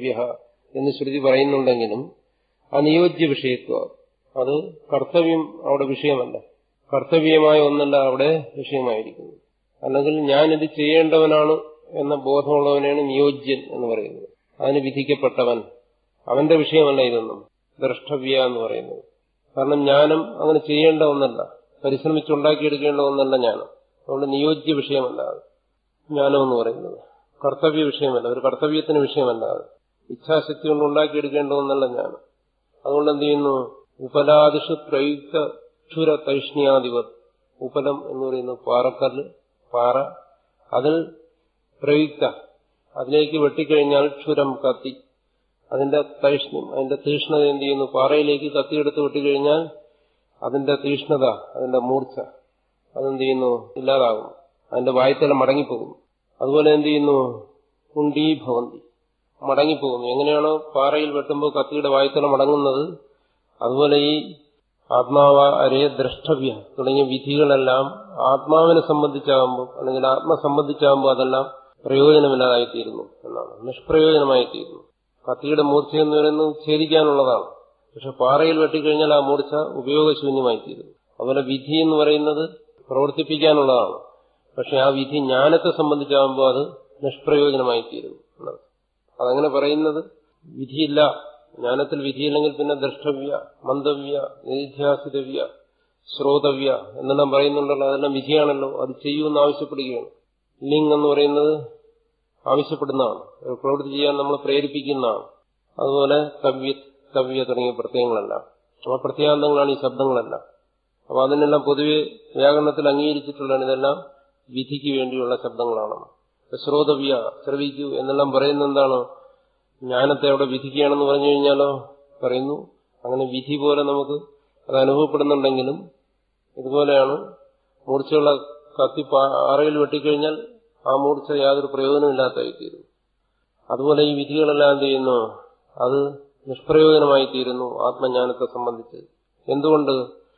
ദ്രഷ്ടവ്യ എന്ന് ശ്രുതി പറയുന്നുണ്ടെങ്കിലും അനിയോജ്യ വിഷയത്വം അത് കർത്തവ്യം അവിടെ വിഷയമല്ല കർത്തവ്യമായ ഒന്നല്ല അവിടെ വിഷയമായിരിക്കുന്നു അല്ലെങ്കിൽ ഞാനിത് ചെയ്യേണ്ടവനാണ് എന്ന ബോധമുള്ളവനെയാണ് നിയോജ്യൻ എന്ന് പറയുന്നത് അതിന് വിധിക്കപ്പെട്ടവൻ അവന്റെ വിഷയമല്ല ഇതൊന്നും ദ്രഷ്ടവ്യ എന്ന് പറയുന്നത് കാരണം ജ്ഞാനം അങ്ങനെ ചെയ്യേണ്ട ഒന്നല്ല പരിശ്രമിച്ചുണ്ടാക്കിയെടുക്കേണ്ട ഒന്നല്ല ജ്ഞാനം അതുകൊണ്ട് നിയോജ്യ വിഷയമല്ല അത് ജ്ഞാനം എന്ന് പറയുന്നത് കർത്തവ്യ വിഷയമല്ല ഒരു കർത്തവ്യത്തിന് വിഷയമല്ല അത് ഇച്ഛാശക്തി കൊണ്ട് ഉണ്ടാക്കിയെടുക്കേണ്ട ഒന്നല്ല ജ്ഞാനം അതുകൊണ്ട് എന്ത് ചെയ്യുന്നു ഉപലാദിഷു പ്രയുക്ത ക്ഷുര തൈഷ്ണ്യാധിപത് ഉപലം എന്ന് പറയുന്നത് പാറക്കല്ല് പാറ അതിൽ പ്രയുക്ത അതിലേക്ക് വെട്ടിക്കഴിഞ്ഞാൽ ക്ഷുരം കത്തി അതിന്റെ തൈഷ്ണ്യം അതിന്റെ തീഷ്ണത എന്ത് ചെയ്യുന്നു പാറയിലേക്ക് കത്തിയെടുത്ത് വെട്ടിക്കഴിഞ്ഞാൽ അതിന്റെ തീഷ്ണത അതിന്റെ മൂർച്ച അതെന്ത് ചെയ്യുന്നു ഇല്ലാതാകും അതിന്റെ വായ്ത്തല മടങ്ങിപ്പോകുന്നു അതുപോലെ എന്ത് ചെയ്യുന്നു കുണ്ടീഭവന്തി മടങ്ങിപ്പോകുന്നു എങ്ങനെയാണോ പാറയിൽ വെട്ടുമ്പോൾ കത്തിയുടെ വായ്ത്തല മടങ്ങുന്നത് അതുപോലെ ഈ ആത്മാവ അരേ ദ്രഷ്ടവ്യ തുടങ്ങിയ വിധികളെല്ലാം ആത്മാവിനെ സംബന്ധിച്ചാകുമ്പോൾ അല്ലെങ്കിൽ ആത്മ സംബന്ധിച്ചാകുമ്പോൾ അതെല്ലാം പ്രയോജനമില്ലാതായിത്തീരുന്നു എന്നാണ് നിഷ്പ്രയോജനമായിത്തീരുന്നു കത്തിയുടെ മൂർച്ച എന്ന് പറയുന്നത് ഛേദിക്കാനുള്ളതാണ് പക്ഷെ പാറയിൽ വെട്ടിക്കഴിഞ്ഞാൽ ആ മൂർച്ച ഉപയോഗശൂന്യമായിത്തീരുന്നു അതുപോലെ വിധി എന്ന് പറയുന്നത് പ്രവർത്തിപ്പിക്കാനുള്ളതാണ് പക്ഷെ ആ വിധി ജ്ഞാനത്തെ സംബന്ധിച്ചാകുമ്പോൾ അത് നിഷ്പ്രയോജനമായിത്തീരുന്നു എന്നാണ് അതങ്ങനെ പറയുന്നത് വിധിയില്ല ജ്ഞാനത്തിൽ വിധിയില്ലെങ്കിൽ പിന്നെ ദ്രഷ്ടവ്യ മന്ദവ്യ നിധ്യാസിതവ്യ ശ്രോതവ്യ എന്നെല്ലാം പറയുന്നുണ്ടല്ലോ അതെല്ലാം വിധിയാണല്ലോ അത് ചെയ്യൂന്ന് ആവശ്യപ്പെടുകയാണ് ലിംഗ് എന്ന് പറയുന്നത് ആവശ്യപ്പെടുന്നതാണ് ഒരു പ്രവൃത്തി ചെയ്യാൻ നമ്മൾ പ്രേരിപ്പിക്കുന്നതാണ് അതുപോലെ തവ്യ തവ്യ തുടങ്ങിയ പ്രത്യയങ്ങളല്ല ആ പ്രത്യാന്തങ്ങളാണ് ഈ ശബ്ദങ്ങളെല്ലാം അപ്പൊ അതിനെല്ലാം പൊതുവെ വ്യാകരണത്തിൽ അംഗീകരിച്ചിട്ടുള്ളതാണ് ഇതെല്ലാം വിധിക്ക് വേണ്ടിയുള്ള ശബ്ദങ്ങളാണ് ശ്രോതവ്യ ശ്രവിക്കൂ എന്നെല്ലാം പറയുന്നത് എന്താണ് ജ്ഞാനത്തെ അവിടെ വിധിക്കുകയാണെന്ന് പറഞ്ഞു കഴിഞ്ഞാലോ പറയുന്നു അങ്ങനെ വിധി പോലെ നമുക്ക് അത് അനുഭവപ്പെടുന്നുണ്ടെങ്കിലും ഇതുപോലെയാണ് മൂർച്ചയുള്ള കത്തി പാറയിൽ വെട്ടിക്കഴിഞ്ഞാൽ ആ മൂർച്ച യാതൊരു പ്രയോജനമില്ലാത്തായിത്തീരുന്നു അതുപോലെ ഈ വിധികളെല്ലാം എന്ത് ചെയ്യുന്നു അത് നിഷ്പ്രയോജനമായി തീരുന്നു ആത്മജ്ഞാനത്തെ സംബന്ധിച്ച് എന്തുകൊണ്ട്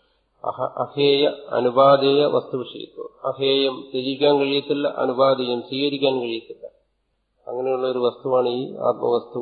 അഹേയ അനുപാതേയ വസ്തുവിഷയത്വം അഹേയം ത്യജിക്കാൻ കഴിയത്തില്ല അനുപാതേയം സ്വീകരിക്കാൻ കഴിയത്തില്ല അങ്ങനെയുള്ള ഒരു വസ്തുവാണ് ഈ ആത്മവസ്തു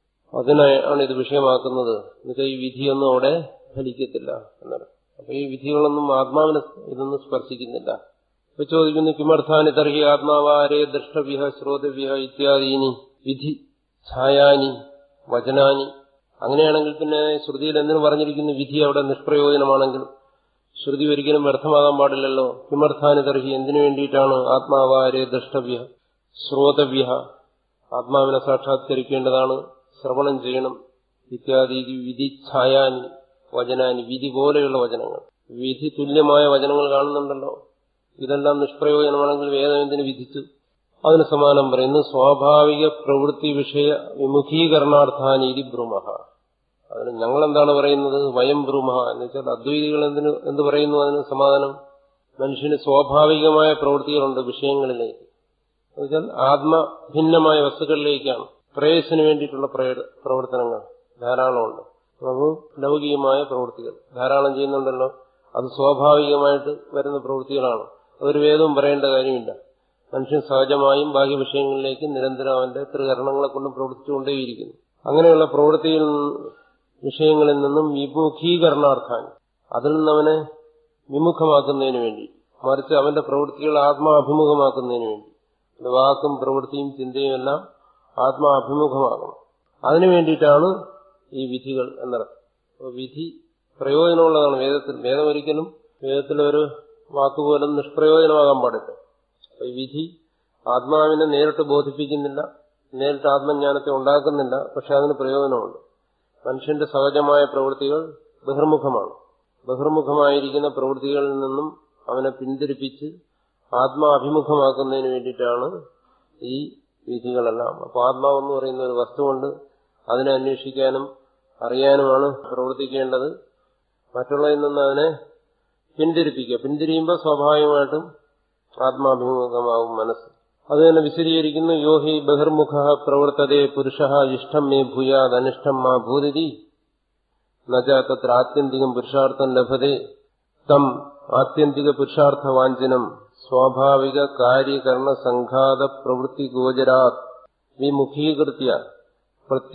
അതിനാണ് ഇത് വിഷയമാക്കുന്നത് എന്നുവെച്ചാൽ ഈ വിധിയൊന്നും അവിടെ ഫലിക്കത്തില്ല എന്നാണ് അപ്പൊ ഈ വിധികളൊന്നും ആത്മാവിനെ ഇതൊന്നും സ്പർശിക്കുന്നില്ല ഇപ്പൊ ചോദിക്കുന്നു കിമർത്ഥാനി തർഹി ആത്മാവാരേ ദ്രഷ്ടവ്യ ശ്രോതവ്യ ഇത്യാദീനി വിധി ഛായാനി വചനാനി അങ്ങനെയാണെങ്കിൽ പിന്നെ ശ്രുതിയിൽ എന്തിനു പറഞ്ഞിരിക്കുന്നു വിധി അവിടെ നിഷ്പ്രയോജനമാണെങ്കിൽ ശ്രുതി ഒരിക്കലും വ്യർത്ഥമാകാൻ പാടില്ലല്ലോ കിമർത്ഥാനി തർഹി എന്തിനു വേണ്ടിയിട്ടാണ് ആത്മാവാരേ ദ്രഷ്ടവ്യ ശ്രോതവ്യ ആത്മാവിനെ സാക്ഷാത്കരിക്കേണ്ടതാണ് ശ്രവണം ചെയ്യണം ഇത്യാദി വിധി ഛായാനി വചനാനി വിധി പോലെയുള്ള വചനങ്ങൾ വിധി തുല്യമായ വചനങ്ങൾ കാണുന്നുണ്ടല്ലോ ഇതെല്ലാം നിഷ്പ്രയോജനമാണെങ്കിൽ വേദം എന്തിനു വിധിച്ചു അതിന് സമാനം പറയുന്നു സ്വാഭാവിക പ്രവൃത്തി വിഷയ വിമുഖീകരണാർത്ഥാനീതി ബ്രൂമഹ അതിന് ഞങ്ങൾ എന്താണ് പറയുന്നത് വയം ബ്രൂമഹ എന്ന് വെച്ചാൽ അദ്വൈതികൾ എന്തിനു എന്ത് പറയുന്നു അതിന് സമാധാനം മനുഷ്യന് സ്വാഭാവികമായ പ്രവൃത്തികളുണ്ട് വിഷയങ്ങളിലേക്ക് എന്നുവെച്ചാൽ ആത്മഭിന്നമായ വസ്തുക്കളിലേക്കാണ് പ്രേയസിന് വേണ്ടിയിട്ടുള്ള പ്രവർത്തനങ്ങൾ ധാരാളമുണ്ട് അപ്പോൾ ലൗകികമായ പ്രവൃത്തികൾ ധാരാളം ചെയ്യുന്നുണ്ടല്ലോ അത് സ്വാഭാവികമായിട്ട് വരുന്ന പ്രവൃത്തികളാണ് അതൊരു വേദവും പറയേണ്ട കാര്യമില്ല മനുഷ്യൻ സഹജമായും ബാഹ്യ വിഷയങ്ങളിലേക്ക് നിരന്തരം അവന്റെ ത്രികരണങ്ങളെ കൊണ്ട് പ്രവർത്തിച്ചുകൊണ്ടേയിരിക്കുന്നു അങ്ങനെയുള്ള പ്രവൃത്തിയിൽ വിഷയങ്ങളിൽ നിന്നും വിമുഖീകരണാർത്ഥാൻ അതിൽ നിന്ന് അവനെ വിമുഖമാക്കുന്നതിന് വേണ്ടി മറിച്ച് അവന്റെ പ്രവൃത്തികൾ ആത്മാഭിമുഖമാക്കുന്നതിന് വേണ്ടി വാക്കും പ്രവൃത്തിയും ചിന്തയും എല്ലാം ആത്മാഭിമുഖമാകണം അതിനു വേണ്ടിയിട്ടാണ് ഈ വിധികൾ എന്നർത്ഥം വിധി പ്രയോജനമുള്ളതാണ് വേദത്തിൽ വേദം ഒരിക്കലും വേദത്തിലൊരു വാക്കുപോലും നിഷ്പ്രയോജനമാകാൻ പാടില്ല ഈ വിധി ആത്മാവിനെ നേരിട്ട് ബോധിപ്പിക്കുന്നില്ല നേരിട്ട് ആത്മജ്ഞാനത്തെ ഉണ്ടാക്കുന്നില്ല പക്ഷെ അതിന് പ്രയോജനമുണ്ട് മനുഷ്യന്റെ സഹജമായ പ്രവൃത്തികൾ ബഹിർമുഖമാണ് ബഹിർമുഖമായിരിക്കുന്ന പ്രവൃത്തികളിൽ നിന്നും അവനെ പിന്തിരിപ്പിച്ച് ആത്മാഭിമുഖമാക്കുന്നതിന് വേണ്ടിയിട്ടാണ് ഈ വിധികളെല്ലാം അപ്പൊ ആത്മാവെന്ന് പറയുന്ന ഒരു വസ്തുവുണ്ട് അതിനെ അന്വേഷിക്കാനും അറിയാനുമാണ് പ്രവർത്തിക്കേണ്ടത് മറ്റുള്ളതിൽ നിന്ന് അതിനെ പിന്തിരിപ്പിക്കുക പിന്തിരിയുമ്പോൾ സ്വാഭാവികമായിട്ടും ആത്മാഭിമുഖമാവും മനസ്സ് അത് തന്നെ വിശദീകരിക്കുന്നു യോഹി ബഹിർമുഖ പ്രവർത്തതേ പുരുഷ ഇഷ്ടം മേ ഭൂയാത് അനിഷ്ടം മാ ഭൂതിരി നജ തത്ര ആത്യന്തികം പുരുഷാർത്ഥം ലഭതേ തം ആത്യന്തിക പുരുഷാർത്ഥ വാഞ്ചനം സ്വാഭാവിക കാര്യകരണ സംഘാത പ്രവൃത്തി ഗോചരാത് വിമുഖീകൃത്യ